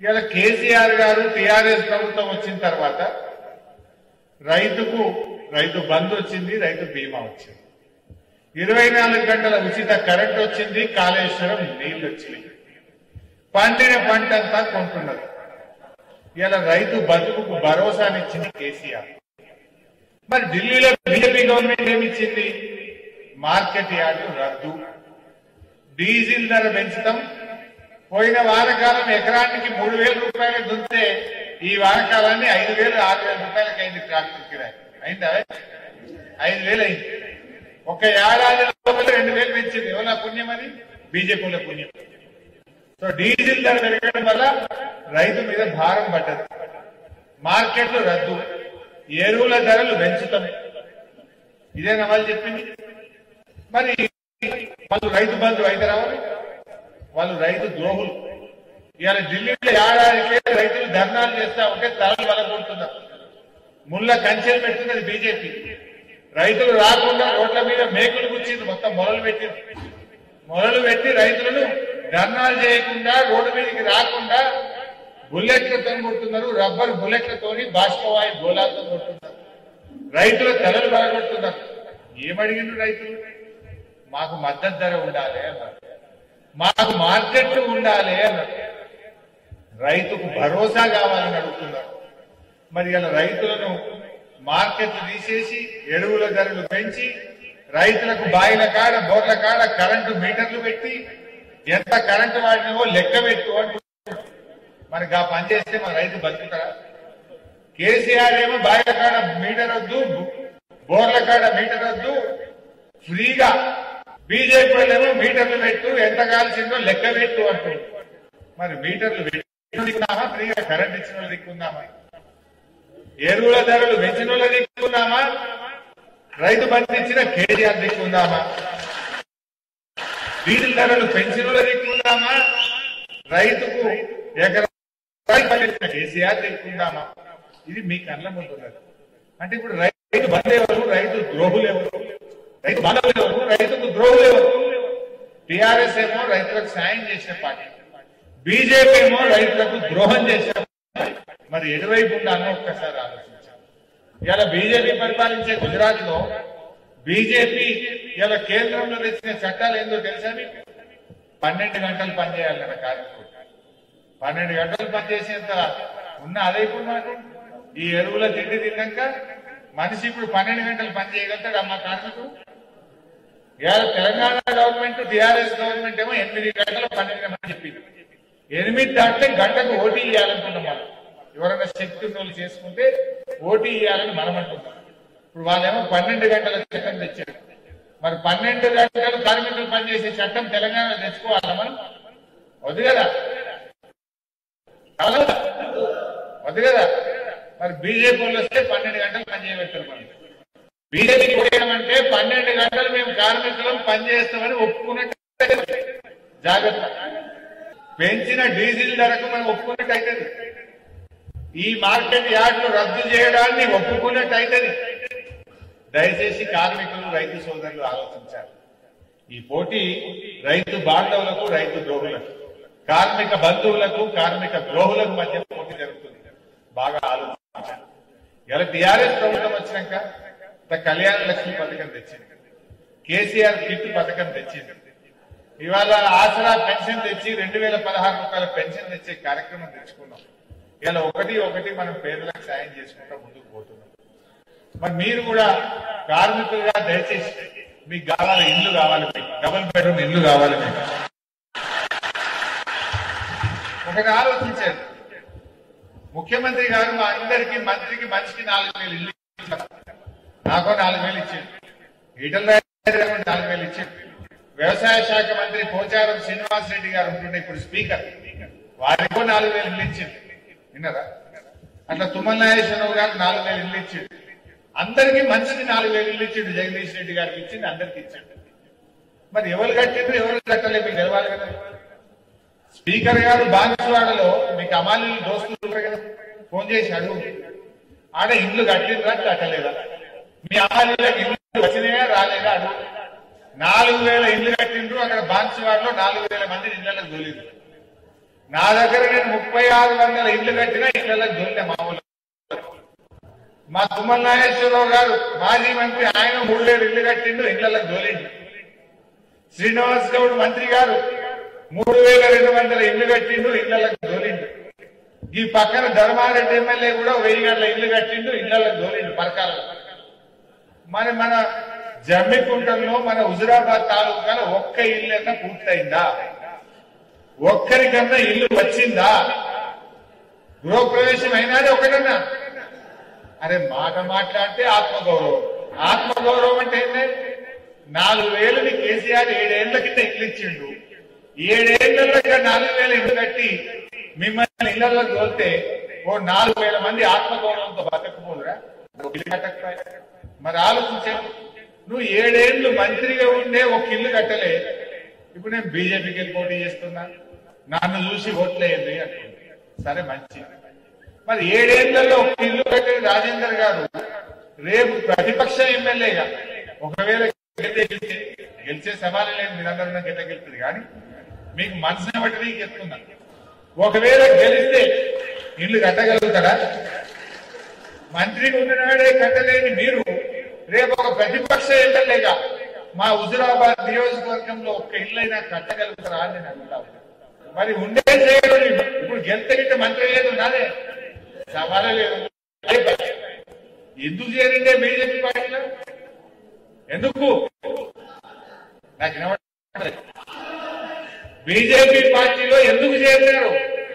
ఇలా కేసీఆర్ గారు టిఆర్ఎస్ ప్రభుత్వం వచ్చిన తర్వాత రైతుకు రైతు బంద్ వచ్చింది రైతు బీమా వచ్చింది ఇరవై నాలుగు గంటల ఉచిత కరెంట్ వచ్చింది కాళేశ్వరం నీళ్లు వచ్చినాయి పండిన పంట అంతా కొంటున్నారు ఇలా రైతు బతుకుకు భరోసానిచ్చింది కేసీఆర్ మరి ఢిల్లీలో బీజేపీ గవర్నమెంట్ ఏమిచ్చింది మార్కెట్ యార్డు రద్దు డీజిల్ ధర పెంచుతాం పోయిన వానకాలం ఎకరానికి మూడు వేల రూపాయలు దున్నితే ఈ వానకాలాన్ని ఐదు వేలు ఆరు వేల రూపాయలకి అయింది ట్రాక్టర్ కిరాయి అయిందా ఐదు వేలు అయింది ఒక ఏడాది లోపల రెండు వేలు పెంచింది ఎవరి పుణ్యం అది బీజేపీల పుణ్యం సో డీజిల్ ధర పెరగడం వల్ల రైతు మీద భారం పడ్డది మార్కెట్లు రద్దు ఎరువుల ధరలు పెంచుతాం ఇదేనా వాళ్ళు చెప్పింది మరి వాళ్ళు రైతు బంధు అయితే రావాలి వాళ్ళు రైతు ద్రోహులు ఇవాళ ఢిల్లీలో ఏడాదికే రైతులు ధర్నాలు చేస్తా ఉంటే తలలు బలగొడుతున్నారు ముళ్ళ కంచెలు పెడుతున్నది బీజేపీ రైతులు రాకుండా రోడ్ల మీద మేకులు గుచ్చింది మొత్తం మొదలు పెట్టింది మొదలు పెట్టి రైతులను ధర్నాలు చేయకుండా రోడ్డు మీదకి రాకుండా బుల్లెట్లతో కొడుతున్నారు రబ్బర్ బుల్లెట్లతోని బాష్పవాయు గోళాలతో కొడుతున్నారు రైతుల తలలు బలగొడుతున్నారు ఏమడిగిండ్రు రైతులు మాకు మద్దతు ధర ఉండాలి అన్నారు మాకు మార్కెట్ ఉండాలి అన్నారు రైతుకు భరోసా కావాలని అడుగుతున్నారు మరి ఇలా రైతులను మార్కెట్ తీసేసి ఎరువుల ధరలు పెంచి రైతులకు బాయిల కాడ బోర్ల కాడ కరెంటు మీటర్లు పెట్టి ఎంత కరెంటు వాడినవో లెక్క పెట్టు అంటున్నారు మరి ఆ పని చేస్తే మన రైతు బతుకుతారా కేసీఆర్ ఏమో బాయిల కాడ మీటర్ వద్దు బోర్ల కాడ మీటర్ వద్దు ఫ్రీగా బీజేపీ వాళ్ళేమో మీటర్లు పెట్టు ఎంత కాల్సిందో లెక్క పెట్టు అంటుంది మరి మీటర్లు పెట్టుకున్నామా ఫ్రీగా కరెంట్ ఇచ్చిన వాళ్ళు దిక్కుందామా ఎరువుల ధరలు పెంచిన వాళ్ళు దిక్కుందామా రైతు బంధు ఇచ్చిన కేసీఆర్ దిక్కుందామా డీజిల్ ధరలు పెంచిన వాళ్ళు దిక్కుందామా రైతుకు ఎకరానికి పండించిన కేసీఆర్ దిక్కుందామా ఇది మీ కళ్ళ ముందున్నది అంటే ఇప్పుడు రైతు బంధు ఎవరు రైతు ద్రోహులు ఎవరు రైతు బాధలు ఎవరు రైతుకు ద్రోహులు ఎవరు టిఆర్ఎస్ ఏమో రైతులకు సాయం చేసిన పార్టీ బీజేపీ ఏమో రైతులకు ద్రోహం చేసిన పార్టీ. మరి ఎటువైపు ఉండాలో ఒక్కసారి ఆలోచించాలి ఇలా బీజేపీ పరిపాలించే గుజరాత్ లో బీజేపీ ఇలా కేంద్రంలో తెచ్చిన చట్టాలు ఏందో తెలుసా మీకు పన్నెండు గంటలు పనిచేయాలన్న కార్యక్రమం పన్నెండు గంటలు పనిచేసేంత ఉన్న అదే ఇప్పుడు మనకు ఈ ఎరువుల తిండి తిన్నాక మనిషి ఇప్పుడు పన్నెండు గంటలు పని చేయగలుగుతాడు అమ్మ కార్మికుడు ఇవాళ తెలంగాణ గవర్నమెంట్ టీఆర్ఎస్ గవర్నమెంట్ ఏమో ఎనిమిది గంటలు పన్నెండు గంటలు చెప్పింది ఎనిమిది దాంట్లో గంటకు ఓటీ ఇవ్వాలనుకున్నాం మనం ఎవరైనా శక్తి ఉన్న వాళ్ళు చేసుకుంటే ఓటీ ఇవ్వాలని మనం అంటున్నాం ఇప్పుడు వాళ్ళేమో పన్నెండు గంటల చట్టం తెచ్చారు మరి పన్నెండు గంటలు కార్మికులు పనిచేసే చట్టం తెలంగాణలో తెచ్చుకోవాలా మనం వద్దు కదా కావాలా? వద్దు కదా మరి బీజేపీ వాళ్ళు వస్తే పన్నెండు గంటలు పని చేయబెట్టారు మనం బీజేపీకి అంటే పన్నెండు గంటలు మేము కార్మికులం పనిచేస్తామని ఒప్పుకున్నట్టు జాగ్రత్త పెంచిన డీజిల్ ధరకు మనం ఒప్పుకున్నట్టు అవుతుంది ఈ మార్కెట్ యార్డులు రద్దు చేయడాన్ని ఒప్పుకున్నట్టు అవుతుంది దయచేసి కార్మికులు రైతు సోదరులు ఆలోచించాలి ఈ పోటీ రైతు బాంధవులకు రైతు ద్రోహులకు కార్మిక బంధువులకు కార్మిక ద్రోహులకు మధ్య పోటీ జరుగుతుంది బాగా ఆలోచించాలి ఇలా టీఆర్ఎస్ ప్రభుత్వం వచ్చినాక ఇంత కళ్యాణ లక్ష్మి పథకం తెచ్చింది కేసీఆర్ కిట్ పథకం తెచ్చింది ఇవాళ ఆసరా పెన్షన్ తెచ్చి రెండు వేల పదహారు రూపాయల పెన్షన్ తెచ్చే కార్యక్రమం తెచ్చుకున్నాం ఇలా ఒకటి ఒకటి మనం పేదలకు సాయం చేసుకుంటూ ముందుకు పోతున్నాం మరి మీరు కూడా కార్మికులుగా దయచేసి మీకు కావాలి ఇల్లు కావాలి మీకు డబుల్ బెడ్రూమ్ ఇల్లు కావాలి మీకు ఒకటి ఆలోచించారు ముఖ్యమంత్రి గారు మా అందరికి మంత్రికి మనిషికి నాలుగు వేలు ఇల్లు ఇచ్చారు. నాకో నాలుగు వేలు ఇచ్చారు ఈటల రాజేంద్ర గారు నాలుగు వేలు ఇచ్చారు వ్యవసాయ శాఖ మంత్రి పోచారం శ్రీనివాస్ రెడ్డి గారు ఉంటుండే ఇప్పుడు స్పీకర్ వారికో నాలుగు వేలు ఇల్లు ఇచ్చింది విన్నారా అట్లా తుమ్మల నాగేశ్వరరావు గారు నాలుగు వేలు ఇల్లు ఇచ్చిండు అందరికీ మంచిది నాలుగు వేలు ఇల్లు ఇచ్చిండు జగదీష్ రెడ్డి గారికి ఇచ్చింది అందరికి ఇచ్చిండు మరి ఎవరు కట్టిండ్రు ఎవరు కట్టలేదు మీకు తెలవాలి కదా స్పీకర్ గారు బాన్సువాడలో మీకు అమాలి దోస్తులు ఉంటారు కదా ఫోన్ చేసి అడుగు ఆడ ఇల్లు కట్టిండ్రా కట్టలేదా మీ అమాలీలకు ఇల్లు వచ్చినాయా రాలేదా అడుగు నాలుగు వేల ఇల్లు కట్టిండ్రు అక్కడ బాన్సువాడలో నాలుగు వేల మంది ఇళ్లకు దొలేదు నా దగ్గర నేను ముప్పై ఆరు వందల ఇల్లు కట్టినా ఇళ్ళకి దొరికిన మామూలు మా తుమ్మల నాగేశ్వరరావు గారు మాజీ మంత్రి ఆయన మూడేడు ఇల్లు కట్టిండు ఇళ్లకు దోలిండు శ్రీనివాస్ గౌడ్ మంత్రి గారు మూడు వేల రెండు వందల ఇల్లు కట్టిండు ఇళ్లకు దోలిండు ఈ పక్కన ధర్మారెడ్డి ఎమ్మెల్యే కూడా వెయ్యి గంటల ఇల్లు కట్టిండు ఇళ్లకు దోలిండు పరకాల మరి మన జమ్మికుంటంలో మన హుజురాబాద్ తాలూకాలో ఒక్క ఇల్లు అన్నా పూర్తయిందా ఒక్కరికన్నా ఇల్లు వచ్చిందా గృహప్రవేశం అయినాది ఒకటన్నా అరే మాట మాట్లాడితే ఆత్మగౌరవం ఆత్మగౌరవం అంటే ఏంటి నాలుగు వేలని కేసీఆర్ ఏడేళ్ల కింద ఇల్లు ఇచ్చిండు ఏడేళ్లలో ఇక నాలుగు వేల ఇల్లు కట్టి మిమ్మల్ని ఇళ్లలో తోలితే ఓ నాలుగు వేల మంది ఆత్మగౌరవంతో బతకపోదురా ఇల్లు కట్టకపోయా మరి ఆలోచించాను నువ్వు ఏడేళ్లు మంత్రిగా ఉండే ఒక ఇల్లు కట్టలే ఇప్పుడు నేను బీజేపీకి వెళ్ళి పోటీ చేస్తున్నా నన్ను చూసి ఓట్లేయండి అంటుంది సరే మంచిది మరి ఏడేళ్లలో ఒక ఇల్లు కట్టిన రాజేందర్ గారు రేపు ప్రతిపక్ష ఎమ్మెల్యేగా ఒకవేళ గెలిచే గెలిచే గెలిచే సవాలు లేదు మీరందరూ నాకు ఎట్లా గెలుస్తుంది కానీ మీకు మనసుని బట్టి నీకు చెప్తున్నా ఒకవేళ గెలిస్తే ఇల్లు కట్టగలుగుతారా మంత్రిగా ఉన్ననాడే కట్టలేని మీరు రేపు ఒక ప్రతిపక్ష ఎమ్మెల్యేగా మా హుజురాబాద్ నియోజకవర్గంలో ఒక్క ఇల్లైనా కట్టగలుగుతారా అని నేను అడుగుతా ఉన్నా. మరి ఉండే చేయడం ఇప్పుడు గెలితే గిట్ట మంత్రి లేదు నాదే సవాలే లేదు ఎందుకు చేరిండే బీజేపీ పార్టీలో ఎందుకు నాకు వినపడలేదు. బీజేపీ పార్టీలో ఎందుకు చేరినారు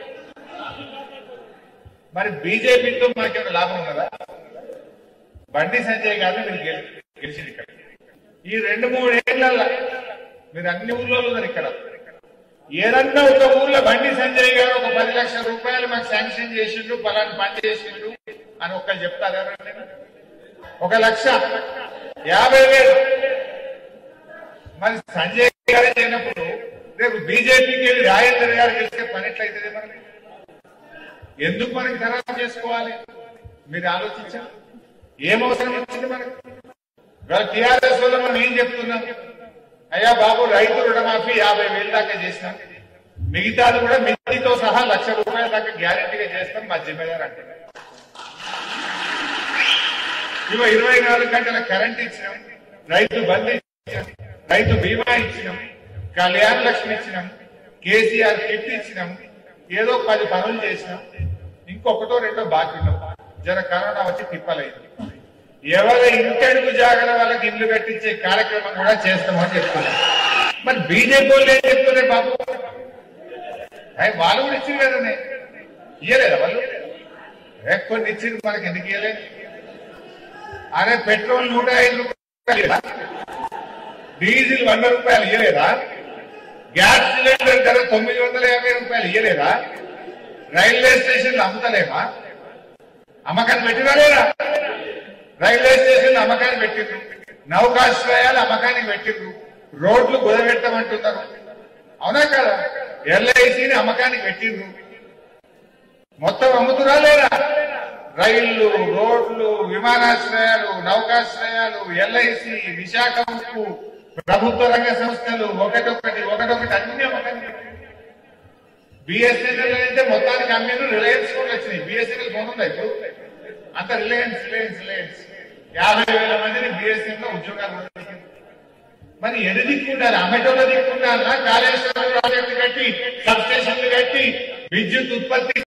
మరి బీజేపీతో మనకేమైనా లాభం ఉన్నదా బండి సంజయ్ గారిని మీరు గెలి- గెలిచింది ఇక్కడ ఈ రెండు మూడు ఏళ్లలో మీరు అన్ని ఊర్లలో ఉన్నారు ఇక్కడ ఏదన్నా ఒక ఊర్లో బండి సంజయ్ గారు ఒక పది లక్షల రూపాయలు మాకు శాంక్షన్ చేసిండు పలాని పని చేసిండు అని ఒక్కరు చెప్తారు ఎవరండి ఒక లక్ష యాభై వేలు మరి సంజయ్ గారే చేయనప్పుడు రేపు బీజేపీకి వెళ్ళి రాజేందర్ గారు గెలిస్తే పని ఎట్లయితుంది మనకి ఎందుకు మనకి ఖరాబ్ చేసుకోవాలి మీరు ఆలోచించారు ఏం అవసరం వచ్చింది మనకి ఇవాళ టీఆర్ఎస్ వల్ల మనం ఏం చెప్తున్నాం అయ్యా బాబు రైతు రుణమాఫీ యాభై వేలు దాకా చేసినాం మిగతాది కూడా మిగతాతో సహా లక్ష రూపాయల దాకా గ్యారెంటీగా చేస్తాం మా జిమ్మేదారు అంటే ఇవ ఇరవై నాలుగు గంటల కరెంట్ ఇచ్చినాం రైతు బంద్ ఇచ్చినాం రైతు బీమా ఇచ్చినాం కళ్యాణ లక్ష్మి ఇచ్చినాం కేసీఆర్ కిట్ ఇచ్చినాం ఏదో పది పనులు చేసినాం ఇంకొకటో రెండో బాకీ ఉన్నాం జర కరోనా వచ్చి తిప్పలేదు ఎవరి ఇంటడుగు జాగల వాళ్ళకి ఇల్లు కట్టించే కార్యక్రమం కూడా చేస్తామని చెప్తున్నారు మరి బీజేపీ వాళ్ళు ఏం చెప్తున్నారు బాబు అయ్య, వాళ్ళు కూడా ఇచ్చింది కదనే ఇయ్యలేదా వాళ్ళు ఏ, కొన్ని ఇచ్చింది మనకి ఎందుకు ఇయ్యలేదు అరే పెట్రోల్ నూట ఐదు రూపాయలు ఇయ్యలేదా? డీజిల్ వంద రూపాయలు ఇయ్యలేదా గ్యాస్ సిలిండర్ ధర తొమ్మిది వందల యాభై రూపాయలు ఇయ్యలేదా రైల్వే స్టేషన్లు అమ్ముతలేమా అమ్మకాన్ని పెట్టినా లేదా రైల్వే స్టేషన్ అమ్మకాన్ని పెట్టిండ్రు నౌకాశ్రయాలు అమ్మకానికి పెట్టిండ్రు రోడ్లు కుదబెట్టమంటున్నారు అవునా కదా ఎల్ఐసిని అమ్మకానికి పెట్టిండ్రు మొత్తం అమ్ముతురా లేదా రైళ్లు రోడ్లు విమానాశ్రయాలు నౌకాశ్రయాలు ఎల్ఐసి విశాఖ ఉక్కు ప్రభుత్వ రంగ సంస్థలు ఒకటొకటి ఒకటొకటి అన్ని అమ్మకానికి పెట్టిండ్రు. బిఎస్ఎన్ఎల్ అయితే మొత్తానికి అమ్మేను రిలయన్స్ ఫోన్లు వచ్చినాయి బిఎస్ఎన్ఎల్ ఫోన్ ఉందా ఇప్పుడు అంత రిలయన్స్ రిలయన్స్ రిలయన్స్ యాభై వేల మందిని బిఎస్ఎన్ లో ఉద్యోగాలు కూడా దొరికింది. మరి ఎన్ని దిక్కుంటారు అమెటోలో దిక్కుంటారా కాళేశ్వరం ప్రాజెక్టు కట్టి సబ్ స్టేషన్లు కట్టి విద్యుత్ ఉత్పత్తి